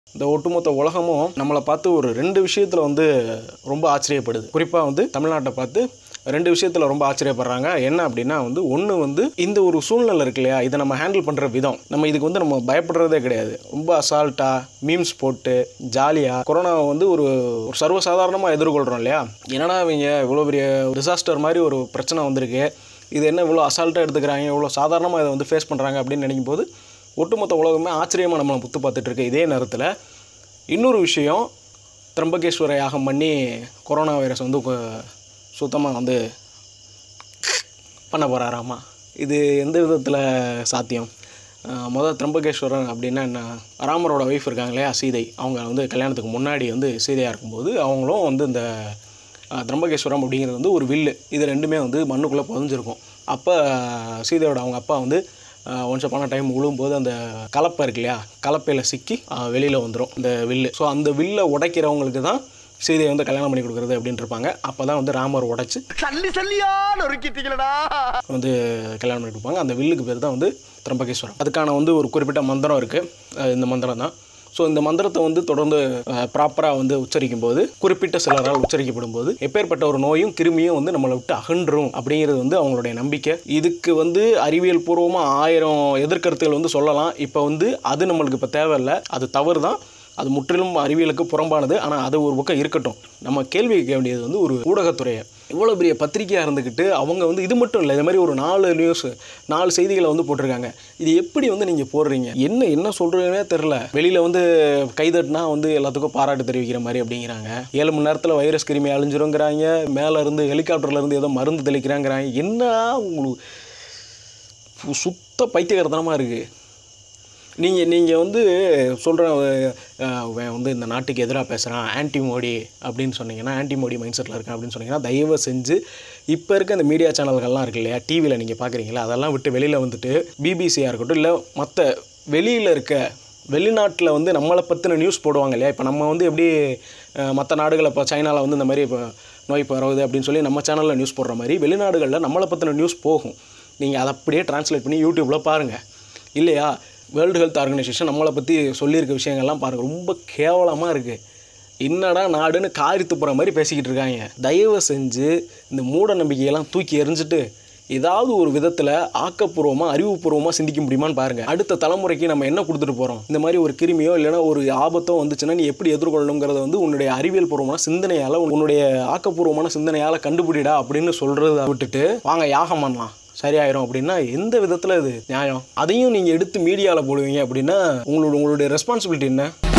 இந்த ஒட்டுமொத்த உலகமும் நம்மளை பார்த்து ஒரு ரெண்டு விஷயத்தில் வந்து ரொம்ப ஆச்சரியப்படுது குறிப்பாக வந்து தமிழ்நாட்டை பார்த்து ரெண்டு விஷயத்தில் ரொம்ப ஆச்சரியப்படுறாங்க என்ன அப்படின்னா வந்து ஒன்று வந்து இந்த ஒரு சூழ்நிலை இருக்கு இல்லையா இதை நம்ம ஹேண்டில் பண்ணுற விதம் நம்ம இதுக்கு வந்து நம்ம பயப்படுறதே கிடையாது ரொம்ப அசால்ட்டாக மீம்ஸ் போட்டு ஜாலியாக கொரோனாவை வந்து ஒரு ஒரு சர்வசாதாரணமாக எதிர்கொள்கிறோம் இல்லையா என்னடா இவங்க இவ்வளோ பெரிய டிசாஸ்டர் மாதிரி ஒரு பிரச்சனை வந்திருக்கு இது என்ன இவ்வளோ அசால்ட்டாக எடுத்துக்கிறாங்க இவ்வளோ சாதாரணமாக இதை வந்து ஃபேஸ் பண்ணுறாங்க அப்படின்னு நினைக்கும் போது ஒட்டுமொத்த உலகமே ஆச்சரியமாக நம்மளை புத்து பார்த்துட்டு இருக்கு இதே நேரத்தில் இன்னொரு விஷயம் திரம்பகேஸ்வர யாகம் பண்ணி கொரோனா வைரஸ் வந்து சுத்தமாக வந்து பண்ண போகிறாராமா இது எந்த விதத்தில் சாத்தியம் அஹ் முதல் திரம்பகேஸ்வரன் அப்படின்னா என்ன ராமரோட ஒய்ஃப் இருக்காங்க இல்லையா சீதை அவங்க வந்து கல்யாணத்துக்கு முன்னாடி வந்து சீதையாக இருக்கும்போது அவங்களும் வந்து இந்த அஹ், திரம்பகேஸ்வரம் அப்படிங்கிறது வந்து ஒரு வில்லு இது ரெண்டுமே வந்து மண்ணுக்குள்ளே புதஞ்சிருக்கும் அப்போ சீதையோட அவங்க அப்பா வந்து ஒன்ஸ் அப்பான டைம் விழும்போது அந்த கலப்பை இருக்கு இல்லையா கலப்பையில் சிக்கி வெளியில் வந்துடும் இந்த வில்லு ஸோ அந்த வில்லை உடைக்கிறவங்களுக்கு தான் சீதையை வந்து கல்யாணம் பண்ணி கொடுக்குறது அப்படின்ட்டு இருப்பாங்க அப்போ தான் வந்து ராமர் உடைச்சு சல்லி சல்லியா நொறுக்கிட்டீங்களடா வந்து கல்யாணம் பண்ணி கொடுப்பாங்க அந்த வில்லுக்கு பேர் தான் வந்து திரம்பகேஸ்வரம் அதுக்கான வந்து ஒரு குறிப்பிட்ட மந்திரம் இருக்குது இந்த மந்திரம் தான் ஸோ இந்த மந்திரத்தை வந்து தொடர்ந்து ப்ராப்பராக வந்து உச்சரிக்கும் போது குறிப்பிட்ட சிலரால் உச்சரிக்கப்படும் போது எப்பேற்பட்ட ஒரு நோயும் கிருமியும் வந்து நம்மளை விட்டு அகன்றும் அப்படிங்கிறது வந்து அவங்களுடைய நம்பிக்கை இதுக்கு வந்து அறிவியல் பூர்வமாக ஆயிரம் எதிர்கருத்துகள் வந்து சொல்லலாம் இப்போ வந்து அது நம்மளுக்கு இப்போ தேவையில்லை அது தவறு தான் அது முற்றிலும் அறிவியலுக்கு புறம்பானது ஆனால் அது ஒரு பக்கம் இருக்கட்டும் நம்ம கேள்வி கேட்க வேண்டியது வந்து ஒரு ஊடகத்துறையை இவ்வளோ பெரிய பத்திரிக்கையாக இருந்துக்கிட்டு அவங்க வந்து இது மட்டும் இல்லை இது மாதிரி ஒரு நாலு நியூஸ் நாலு செய்திகளை வந்து போட்டிருக்காங்க இது எப்படி வந்து நீங்கள் போடுறீங்க என்ன என்ன சொல்கிறீங்கன்னே தெரில வெளியில் வந்து கைதட்டினா வந்து எல்லாத்துக்கும் பாராட்டு தெரிவிக்கிற மாதிரி அப்படிங்கிறாங்க ஏழு மணி நேரத்தில் வைரஸ் கிருமி அழிஞ்சிருங்கிறாங்க மேலே இருந்து ஹெலிகாப்டர்ல இருந்து ஏதோ மருந்து தெளிக்கிறாங்கிறாங்க என்ன உங்களுக்கு சுத்த பைத்தியகரத்தனமாக இருக்குது நீங்கள் நீங்கள் வந்து சொல்கிற வந்து இந்த நாட்டுக்கு எதிராக பேசுகிறான் ஆன்டி மோடி அப்படின்னு சொன்னீங்கன்னா ஆன்டி மோடி மைண்ட் செட்டில் இருக்கேன் அப்படின்னு சொன்னீங்கன்னா தயவு செஞ்சு இப்போ இருக்க இந்த மீடியா சேனல்கள்லாம் இருக்கு இல்லையா டிவியில் நீங்கள் பார்க்குறீங்களா அதெல்லாம் விட்டு வெளியில் வந்துட்டு பிபிசியாக இருக்கட்டும் இல்லை மற்ற வெளியில் இருக்க வெளிநாட்டில் வந்து நம்மளை பற்றின நியூஸ் போடுவாங்க இல்லையா இப்போ நம்ம வந்து எப்படி மற்ற நாடுகளை இப்போ சைனாவில் வந்து இந்த மாதிரி இப்போ நோய் பரவுது அப்படின்னு சொல்லி நம்ம சேனலில் நியூஸ் போடுற மாதிரி வெளிநாடுகளில் நம்மளை பற்றின நியூஸ் போகும் நீங்கள் அதை அப்படியே ட்ரான்ஸ்லேட் பண்ணி யூடியூப்பில் பாருங்கள் இல்லையா வேர்ல்டு ஹெல்த் ஆர்கனைசேஷன் நம்மளை பற்றி சொல்லியிருக்க விஷயங்கள்லாம் பாருங்கள் ரொம்ப கேவலமாக இருக்குது என்னடா நாடுன்னு காரி துப்புற மாதிரி பேசிக்கிட்டு இருக்காங்க தயவு செஞ்சு இந்த மூட நம்பிக்கையெல்லாம் தூக்கி எறிஞ்சிட்டு ஏதாவது ஒரு விதத்தில் ஆக்கப்பூர்வமாக அறிவுபூர்வமாக சிந்திக்க முடியுமான்னு பாருங்கள் அடுத்த தலைமுறைக்கு நம்ம என்ன கொடுத்துட்டு போகிறோம் இந்த மாதிரி ஒரு கிருமியோ இல்லைன்னா ஒரு ஆபத்தோ வந்துச்சுன்னா நீ எப்படி எதிர்கொள்ளணுங்கிறத வந்து உன்னுடைய அறிவியல் பூர்வமான சிந்தனையால் உன்னுடைய ஆக்கப்பூர்வமான சிந்தனையால் கண்டுபிடிடா அப்படின்னு சொல்கிறத விட்டுட்டு வாங்க யாகம் பண்ணலாம் சரியாயிரும் அப்படின்னா எந்த விதத்தில் இது நியாயம் அதையும் நீங்கள் எடுத்து மீடியாவில் போடுவீங்க அப்படின்னா உங்களோட உங்களுடைய ரெஸ்பான்சிபிலிட்டி என்ன